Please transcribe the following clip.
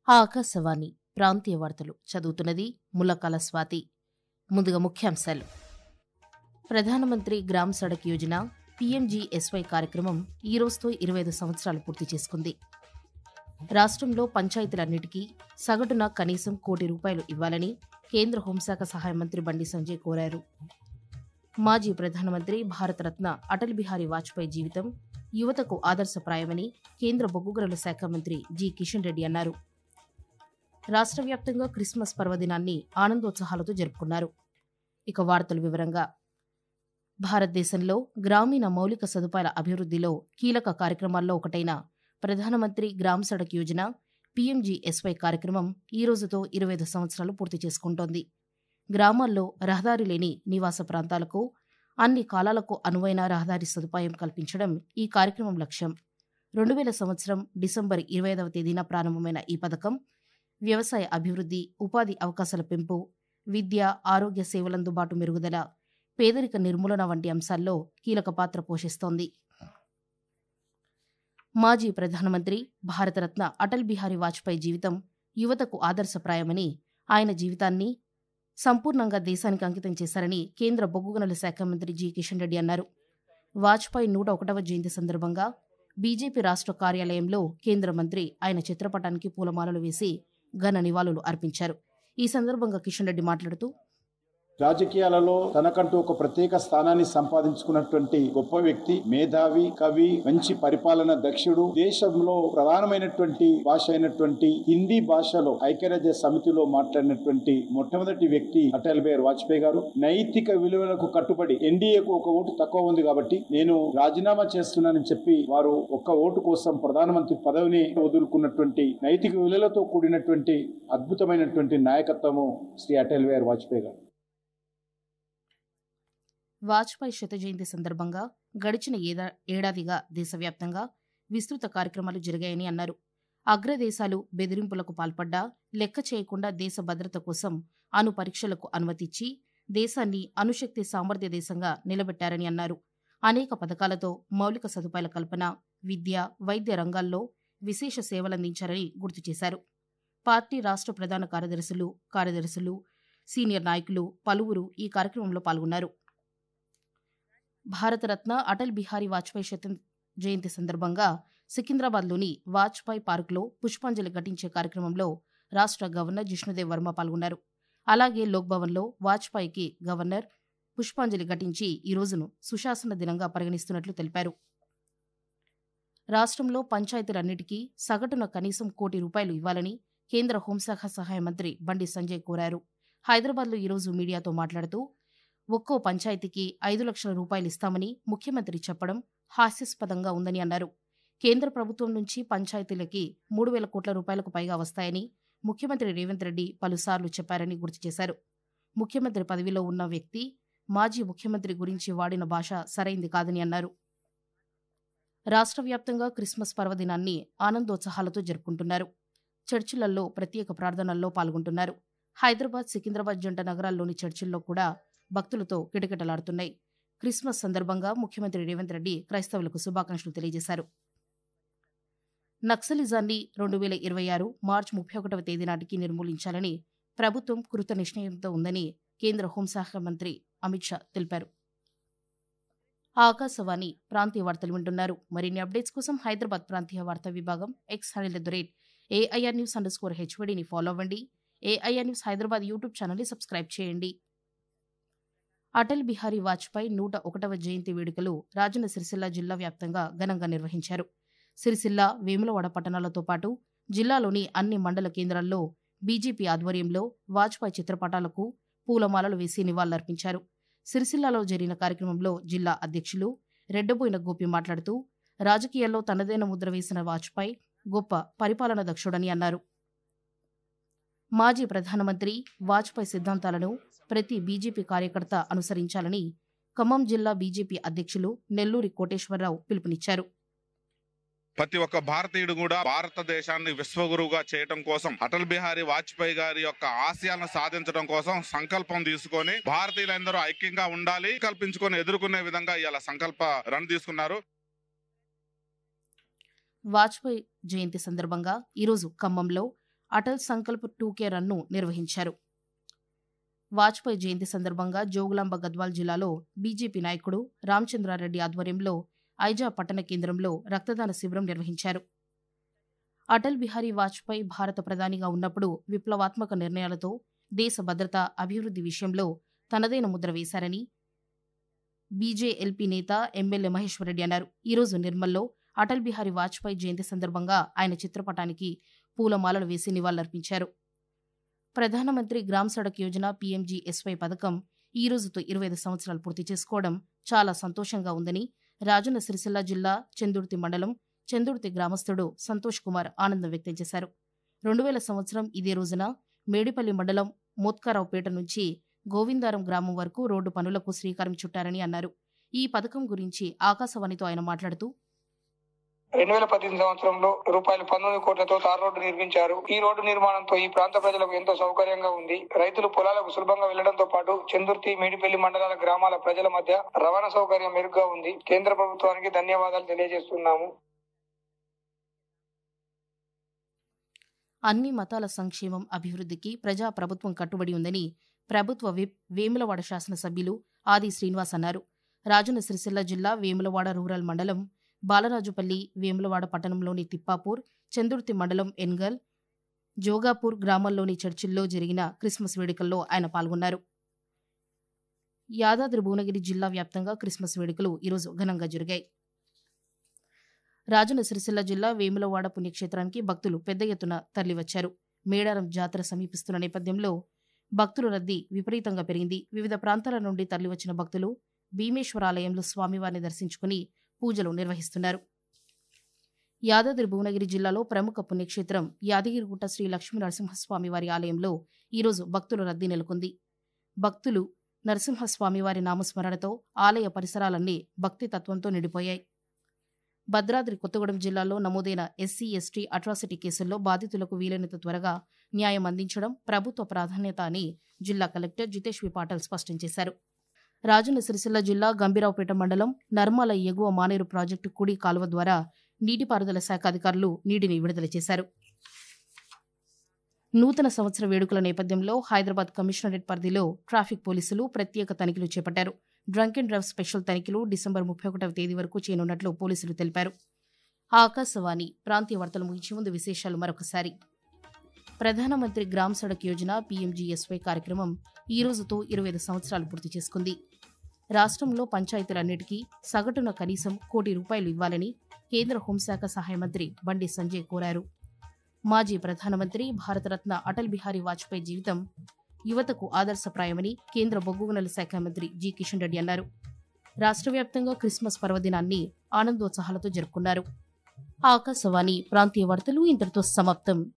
ఆకాశవాణి ప్రాంతీయ వార్తలు చదువుతున్నది ములకాల స్వాతి ముందుగా ముఖ్యాంశాలు ప్రధానమంత్రి గ్రామ్ సడక్ యోజన పీఎంజీఎస్వై కార్యక్రమం ఈ రోజుతో ఇరవై ఐదు సంవత్సరాలు పూర్తి చేసుకుంది రాష్ట్రంలో పంచాయతీలన్నిటికీ సగటున కనీసం కోటి రూపాయలు ఇవ్వాలని కేంద్ర హోంశాఖ సహాయ మంత్రి బండి సంజయ్ కోరారు మాజీ ప్రధానమంత్రి భారతరత్న అటల్ బిహారీ వాజ్పేయి జీవితం యువతకు ఆదర్శప్రాయమని కేంద్ర బొగ్గు గనుల శాఖ మంత్రి జి కిషన్ రెడ్డి అన్నారు రాష్ట్ర వ్యాప్తంగా క్రిస్మస్ పర్వదినాన్ని ఆనందోత్సాహాలతో జరుపుకున్నారు ఇక వార్తల వివరంగా భారతదేశంలో గ్రామీణ మౌలిక సదుపాయాల అభివృద్ధిలో కీలక కార్యక్రమాల్లో ఒకటైన ప్రధానమంత్రి గ్రామ్ సడక్ యోజన పీఎంజీఎస్వై కార్యక్రమం ఈ రోజుతో ఇరవై ఐదు సంవత్సరాలు పూర్తి చేసుకుంటోంది గ్రామాల్లో రహదారి లేని నివాస ప్రాంతాలకు అన్ని కాలాలకు అనువైన రహదారి సదుపాయం కల్పించడం ఈ కార్యక్రమం లక్ష్యం రెండు వేల సంవత్సరం డిసెంబర్ ఇరవై ఐదవ తేదీన ప్రారంభమైన ఈ పథకం వ్యవసాయ అభివృద్ధి ఉపాధి అవకాశాల పెంపు విద్య ఆరోగ్య సేవలందుబాటు మెరుగుదల పేదరిక నిర్మూలన వంటి అంశాల్లో కీలక పాత్ర పోషిస్తోంది మాజీ ప్రధానమంత్రి భారతరత్న అటల్ బిహారీ వాజ్పేయి జీవితం యువతకు ఆదర్శప్రాయమని ఆయన జీవితాన్ని సంపూర్ణంగా దేశానికి అంకితం చేశారని కేంద్ర బొగ్గు గనుల శాఖ మంత్రి జి కిషన్ రెడ్డి అన్నారు వాజ్పేయి నూట ఒకటవ జయంతి సందర్భంగా బీజేపీ రాష్ట్ర కార్యాలయంలో కేంద్ర మంత్రి ఆయన చిత్రపటానికి పూలమాలలు వేసి ఘన నివాళులు అర్పించారు ఈ సందర్భంగా కిషన్ రెడ్డి మాట్లాడుతూ రాజకీయాలలో తనకంటూ ఒక ప్రత్యేక స్థానాన్ని సంపాదించుకున్నటువంటి గొప్ప వ్యక్తి మేధావి కవి మంచి పరిపాలన దక్షుడు దేశంలో ప్రధానమైనటువంటి భాష అయినటువంటి హిందీ భాషలో ఐక్యరాజ్య సమితిలో మాట్లాడినటువంటి మొట్టమొదటి వ్యక్తి అటల్ బిహారీ వాజ్పేయి గారు నైతిక విలువలకు కట్టుబడి ఎన్డీఏకు ఒక ఓటు తక్కువ ఉంది కాబట్టి నేను రాజీనామా చేస్తున్నానని చెప్పి వారు ఒక్క ఓటు కోసం ప్రధానమంత్రి పదవిని వదులుకున్నటువంటి నైతిక విలువలతో కూడినటువంటి అద్భుతమైనటువంటి నాయకత్వము శ్రీ అటల్ బిహారీ వాజ్పేయి గారు వాజ్పేయి శత జయంతి సందర్భంగా గడిచిన ఏదా ఏడాదిగా దేశవ్యాప్తంగా విస్తృత కార్యక్రమాలు జరిగాయని అన్నారు అగ్రదేశాలు బెదిరింపులకు పాల్పడ్డా లెక్క చేయకుండా దేశ భద్రత కోసం అణు పరీక్షలకు అనుమతిచ్చి దేశాన్ని అణుశక్తి సామర్థ్య దేశంగా నిలబెట్టారని అన్నారు అనేక పథకాలతో మౌలిక సదుపాయాల కల్పన విద్య వైద్య రంగాల్లో విశేష సేవలందించారని గుర్తు చేశారు పార్టీ రాష్ట్ర ప్రధాన కార్యదర్శులు కార్యదర్శులు సీనియర్ నాయకులు పలువురు ఈ కార్యక్రమంలో పాల్గొన్నారు భారతరత్న అటల్ బిహారీ వాజ్పేయి శత జయంతి సందర్భంగా సికింద్రాబాద్లోని వాజ్పేయి పార్కులో పుష్పాంజలి ఘటించే కార్యక్రమంలో రాష్ట్ర గవర్నర్ జిష్ణుదేవ్ వర్మ పాల్గొన్నారు అలాగే లోక్భవన్లో వాజ్పేయికి గవర్నర్ పుష్పాంజలి ఘటించి ఈ రోజును సుశాసన దినంగా పరిగణిస్తున్నట్లు తెలిపారు రాష్ట్రంలో పంచాయతీలన్నిటికీ సగటున కనీసం కోటి రూపాయలు ఇవ్వాలని కేంద్ర హోంశాఖ సహాయ మంత్రి బండి సంజయ్ కోరారు హైదరాబాద్లో ఈరోజు మీడియాతో మాట్లాడుతూ ఒక్కో పంచాయతీకి ఐదు లక్షల రూపాయలు ఇస్తామని ముఖ్యమంత్రి చెప్పడం హాస్యాస్పదంగా ఉందని అన్నారు కేంద్ర ప్రభుత్వం నుంచి పంచాయతీలకి మూడు వేల కోట్ల రూపాయలకు పైగా వస్తాయని ముఖ్యమంత్రి రేవంత్ రెడ్డి పలుసార్లు చెప్పారని గుర్తు చేశారు ముఖ్యమంత్రి పదవిలో ఉన్న వ్యక్తి మాజీ ముఖ్యమంత్రి గురించి వాడిన భాష సరైంది కాదని అన్నారు రాష్ట్ర వ్యాప్తంగా క్రిస్మస్ పర్వదినాన్ని ఆనందోత్సాహాలతో జరుపుకుంటున్నారు చర్చిలలో ప్రత్యేక ప్రార్థనల్లో పాల్గొంటున్నారు హైదరాబాద్ సికింద్రాబాద్ జంట నగరాల్లోని చర్చిల్లో కూడా భక్తులతో కిటకిటలాడుతున్నాయి క్రిస్మస్ సందర్భంగా ముఖ్యమంత్రి రేవంత్ రెడ్డి క్రైస్తవులకు శుభాకాంక్షలు తెలియజేశారు నక్సలిజాన్ని రెండు వేల ఇరవై ఆరు మార్చి ముప్పై ఒకటవ తేదీ నాటికి నిర్మూలించాలని ప్రభుత్వం కృత నిశ్చయంతో ఉందని కేంద్ర హోంశాఖ మంత్రి అమిత్ షా తెలిపారు ఆకాశవాణి ప్రాంతీయ వార్తలు వింటున్నారు మరిన్ని అప్డేట్స్ కోసం హైదరాబాద్ ప్రాంతీయ వార్తా విభాగం X handle the rate AIR news underscore హెచ్వడిని ఫాలో అవ్వండి ఏఐఆర్ న్యూస్ హైదరాబాద్ యూట్యూబ్ ఛానల్ని సబ్స్క్రైబ్ చేయండి అటల్ బిహారీ వాజ్పేయి నూట ఒకటవ జయంతి వేడుకలు రాజన్న సిరిసిల్ల జిల్లా వ్యాప్తంగా ఘనంగా నిర్వహించారు సిరిసిల్ల వేములవాడ పట్టణాలతో పాటు జిల్లాలోని అన్ని మండల కేంద్రాల్లో బీజేపీ ఆధ్వర్యంలో వాజ్పేయి చిత్రపటాలకు పూలమాలలు వేసి నివాళులర్పించారు సిరిసిల్లాలో జరిగిన కార్యక్రమంలో జిల్లా అధ్యక్షులు రెడ్డబోయిన గోపి మాట్లాడుతూ రాజకీయాల్లో తనదైన ముద్ర వేసిన వాజ్పేయి గొప్ప పరిపాలన దక్షుడని అన్నారు మాజీ ప్రధానమంత్రి వాజ్పేయి సిద్ధాంతాలను ప్రతి బీజేపీ కార్యకర్త అనుసరించాలని ఖమ్మం జిల్లా బీజేపీ అధ్యక్షులు నెల్లూరి కోటేశ్వరరావు పిలుపునిచ్చారు ప్రతి ఒక్క భారతీయుడు కూడా భారతదేశాన్ని విశ్వగురువుగా చేయటం కోసం అటల్ బిహారీ వాజ్పేయి గారి యొక్క ఆశయాలను సాధించడం కోసం సంకల్పం తీసుకొని భారతీయులందరూ ఐక్యంగా ఉండాలి కల్పించుకొని ఎదుర్కొనే విధంగా ఇలా సంకల్ప రన్ తీసుకున్నారు వాజ్పేయి జయంతి సందర్భంగా ఈరోజు ఖమ్మంలో అటల్ సంకల్ప్ టూకే రన్ను నిర్వహించారు వాజ్పేయి జయంతి సందర్భంగా జోగులాంబ గద్వాల్ జిల్లాలో బీజేపీ నాయకుడు రామచంద్రారెడ్డి ఆధ్వర్యంలో ఐజా పట్టణ కేంద్రంలో రక్తదాన శిబిరం నిర్వహించారు అటల్ బిహారీ వాజ్పేయి భారత ప్రధానిగా ఉన్నప్పుడు విప్లవాత్మక నిర్ణయాలతో దేశ భద్రత అభివృద్ధి విషయంలో తనదైన ముద్ర వేశారని బీజేఎల్పీ నేత ఎమ్మెల్యే మహేశ్వరరెడ్డి అన్నారు ఈరోజు నిర్మల్లో అటల్ బిహారీ వాజ్పేయి జయంతి సందర్భంగా ఆయన చిత్రపటానికి పూలమాలలు వేసి నివాళులర్పించారు ప్రధానమంత్రి గ్రామ్ సడక్ యోజన పీఎంజీఎస్వై పథకం ఈ రోజుతో ఇరవై ఐదు సంవత్సరాలు పూర్తి చేసుకోవడం చాలా సంతోషంగా ఉందని రాజన్న సిరిసిల్ల జిల్లా చందుర్తి మండలం చందుర్తి గ్రామస్తుడు సంతోష్ కుమార్ ఆనందం వ్యక్తం చేశారు రెండు వేల సంవత్సరం ఇదే రోజున మేడిపల్లి మండలం మోత్కారావుపేట నుంచి గోవిందారం గ్రామం వరకు రోడ్డు పనులకు శ్రీకారం చుట్టారని అన్నారు ఈ పథకం గురించి ఆకాశవాణితో ఆయన మాట్లాడుతూ రెండు వేల పద్దెనిమిది సంవత్సరంలో రూపాయలు పంతొమ్మిది కోట్లతో తార్ రోడ్డు నిర్మించారు ఈ రోడ్డు నిర్మాణంతో ఈ ప్రాంత ప్రజలకు ఎంతో సౌకర్యంగా ఉంది రైతులు పొలాలకు సులభంగా వెళ్లడంతో పాటు చందుర్తి మేడిపల్లి మండలాల గ్రామాల ప్రజల మధ్య రవాణా సౌకర్యం మెరుగ్గా ఉంది కేంద్ర ప్రభుత్వానికి ధన్యవాదాలు తెలియజేస్తున్నాము అన్ని మతాల సంక్షేమం అభివృద్ధికి ప్రజా ప్రభుత్వం కట్టుబడి ఉందని ప్రభుత్వ విప్ వేములవాడ శాసనసభ్యులు ఆది శ్రీనివాస్ అన్నారు రాజన్న సిరిసిల్ల జిల్లా వేములవాడ రూరల్ మండలం బాలరాజుపల్లి వేములవాడ పట్టణంలోని తిప్పాపూర్ చందుర్తి మండలం ఎన్గల్ జోగాపూర్ గ్రామాల్లోని చర్చిల్లో జరిగిన క్రిస్మస్ వేడుకల్లో ఆయన పాల్గొన్నారు యాదాద్రి భువనగిరి జిల్లా వ్యాప్తంగా క్రిస్మస్ వేడుకలు ఈరోజు ఘనంగా జరిగాయి రాజన్న సిరిసిల్ల జిల్లా వేములవాడ పుణ్యక్షేత్రానికి భక్తులు పెద్ద ఎత్తున తరలివచ్చారు మేడారం జాతర సమీపిస్తున్న నేపథ్యంలో భక్తుల రద్దీ విపరీతంగా పెరిగింది వివిధ ప్రాంతాల నుండి తరలివచ్చిన భక్తులు భీమేశ్వరాలయంలో స్వామివారిని దర్శించుకుని పూజలు నిర్వహిస్తున్నారు యాదాద్రి భువనగిరి జిల్లాలో ప్రముఖ పుణ్యక్షేత్రం యాదగిరిగుట్ట శ్రీ లక్ష్మీ నరసింహస్వామివారి ఆలయంలో ఈరోజు భక్తుల రద్దీ నెలకొంది భక్తులు నరసింహస్వామివారి నామస్మరణతో ఆలయ పరిసరాలన్నీ భక్తి తత్వంతో నిండిపోయాయి భద్రాద్రి కొత్తగూడెం జిల్లాలో నమోదైన ఎస్సీ ఎస్టీ అట్రాసిటీ కేసుల్లో బాధితులకు వీలైనంత త్వరగా న్యాయం అందించడం ప్రభుత్వ ప్రాధాన్యత అని జిల్లా కలెక్టర్ జితేష్ వి పాటల్ స్పష్టం చేశారు రాజన్న సిరిసిల్ల జిల్లా గంభీరావుపేట మండలం నర్మల ఎగువ మానేరు ప్రాజెక్టు కుడి కాలువ ద్వారా నీటిపారుదల శాఖ అధికారులు నీటిని విడుదల చేశారు నూతన సంవత్సర వేడుకల నేపథ్యంలో హైదరాబాద్ కమిషనరేట్ పరిధిలో ట్రాఫిక్ పోలీసులు ప్రత్యేక తనిఖీలు చేపట్టారు డ్రంక్ అండ్ డ్రైవ్ స్పెషల్ తనిఖీలు డిసెంబర్ ముప్పై ఒకటవ తేదీ వరకు చేయనున్నట్లు పోలీసులు తెలిపారు ఆకాశవాణి ప్రాంతీయ వార్తలు ముగించే ముందు విశేషాలు మరొకసారి ప్రధానమంత్రి గ్రామ్ సడక్ యోజన పీఎంజీఎస్వై కార్యక్రమం ఈ రోజుతో ఇరవై ఐదు సంవత్సరాలు పూర్తి చేసుకుంది రాష్ట్రంలో పంచాయతీలన్నిటికీ సగటున కనీసం కోటి రూపాయలు ఇవ్వాలని కేంద్ర హోంశాఖ సహాయ మంత్రి బండి సంజయ్ కోరారు మాజీ ప్రధానమంత్రి భారతరత్న అటల్ బిహారీ వాజ్పేయి జీవితం యువతకు ఆదర్శప్రాయమని కేంద్ర బొగ్గు గనుల శాఖ మంత్రి జి కిషన్ రెడ్డి అన్నారు రాష్ట్ర వ్యాప్తంగా క్రిస్మస్ పర్వదినాన్ని ఆనందోత్సాహాలతో జరుపుకున్నారు ఆకాశవాణి ప్రాంతీయ వార్తలు ఇంతటితో సమాప్తం